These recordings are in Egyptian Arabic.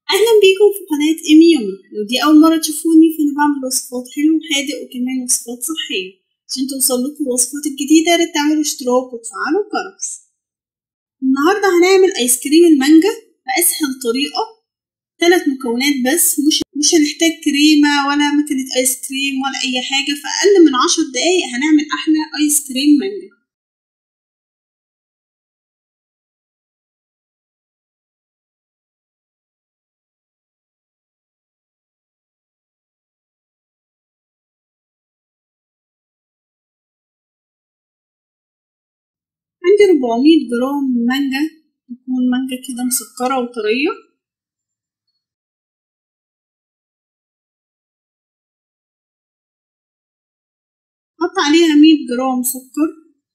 أهلا بيكم في قناة إيمي يومي لو دي أول مرة تشوفوني فأنا بعمل وصفات حلو وحادق وكمان وصفات صحية عشان توصلكوا الوصفات الجديدة ياريت تعملوا اشتراك وتفعلوا الجرس النهاردة هنعمل آيس كريم المانجا بأسهل طريقة تلات مكونات بس مش مش هنحتاج كريمة ولا مكنة آيس كريم ولا أي حاجة في أقل من عشر دقايق هنعمل أحلى آيس كريم مانجا عندي 400 جرام مانجا تكون مانجا كده مسكرة وطرية حط عليها 100 جرام سكر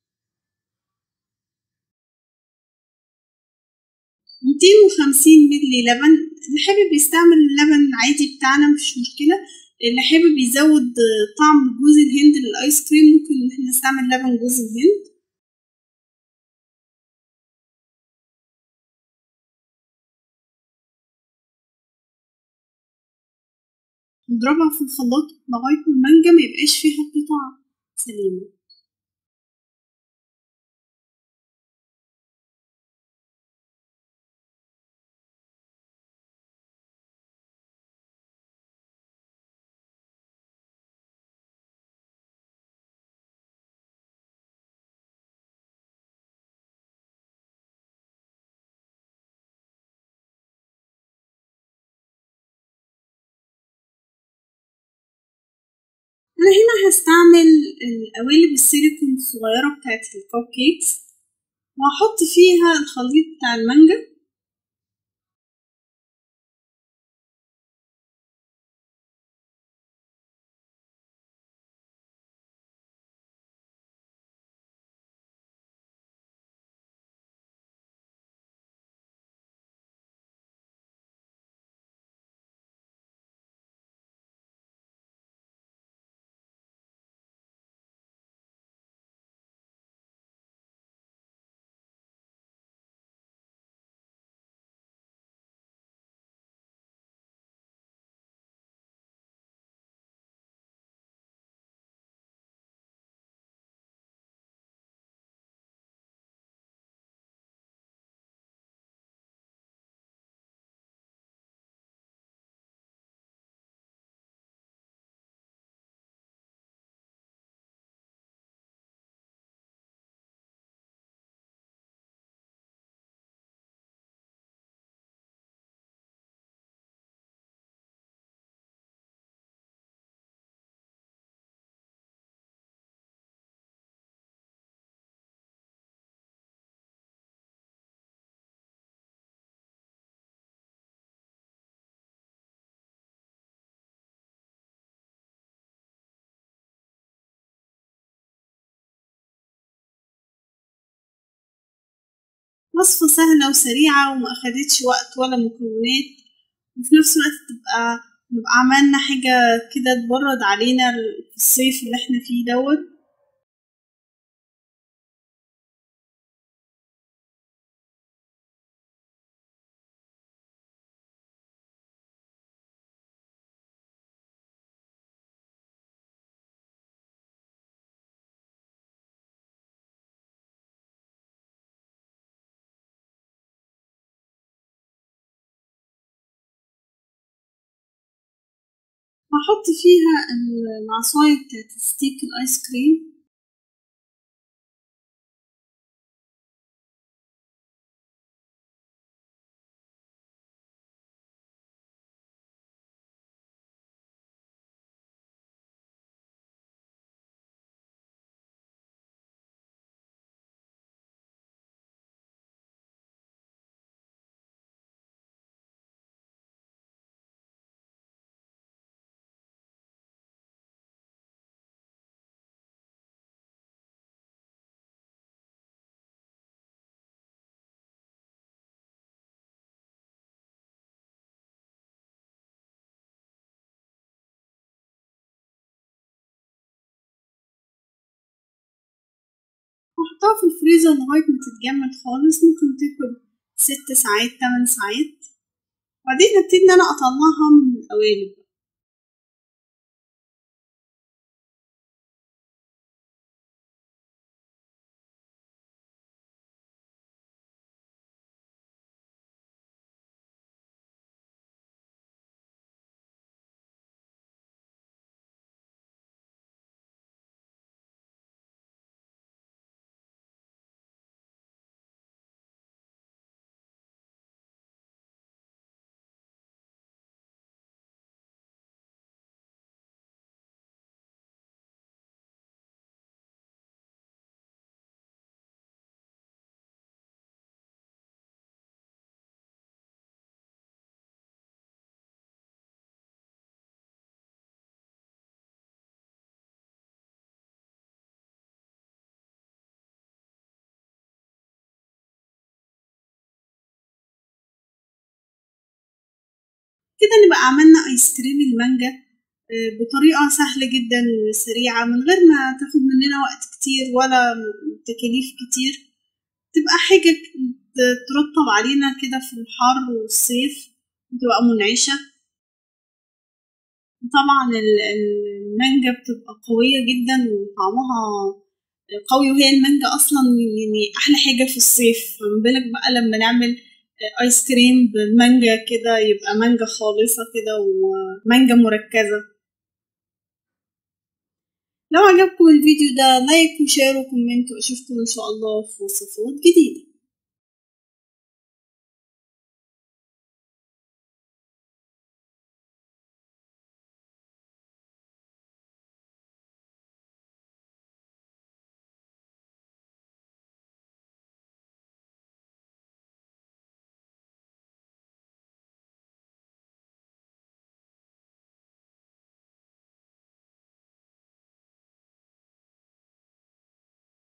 250 ملي لبن اللي حابب يستعمل اللبن العادي بتاعنا مفيش مشكلة اللي حابب يزود طعم جوز الهند للآيس كريم ممكن إن احنا نستعمل لبن جوز الهند نضربها في الخلاط لغاية ما المانجا ميبقاش فيها قطع سليمة أنا هنا هستعمل القوالب السيليكون الصغيرة بتاعت الكب كيكس وهحط فيها الخليط بتاع المانجا وصفة سهلة وسريعة وما أخدتش وقت ولا مكونات وفي نفس الوقت تبقى نبقى عملنا حاجة كده تبرد علينا في الصيف اللي احنا فيه دوت هحط فيها العصاية بتاعت ستيك الآيس كريم وأحطها في الفريزر لغاية ما تتجمد خالص ممكن تاخد ست ساعات تمن ساعات بعدين هبتدي ان انا اطلعها من القوالب كده نبقى عملنا ايس كريم المانجا بطريقة سهلة جدا وسريعة من غير ما تاخد مننا وقت كتير ولا تكاليف كتير تبقى حاجة ترطب علينا كده في الحر والصيف وتبقى منعشة طبعا المانجا بتبقى قوية جدا وطعمها قوي وهي المانجا أصلا يعني أحلى حاجة في الصيف فما بالك بقى لما نعمل ايس كريم بالمانجا كده يبقى مانجا خالصة كده ومانجا مركزة لو عجبكم الفيديو ده لايك وشير وكومنت واشوفكم ان شاء الله في وصفات جديدة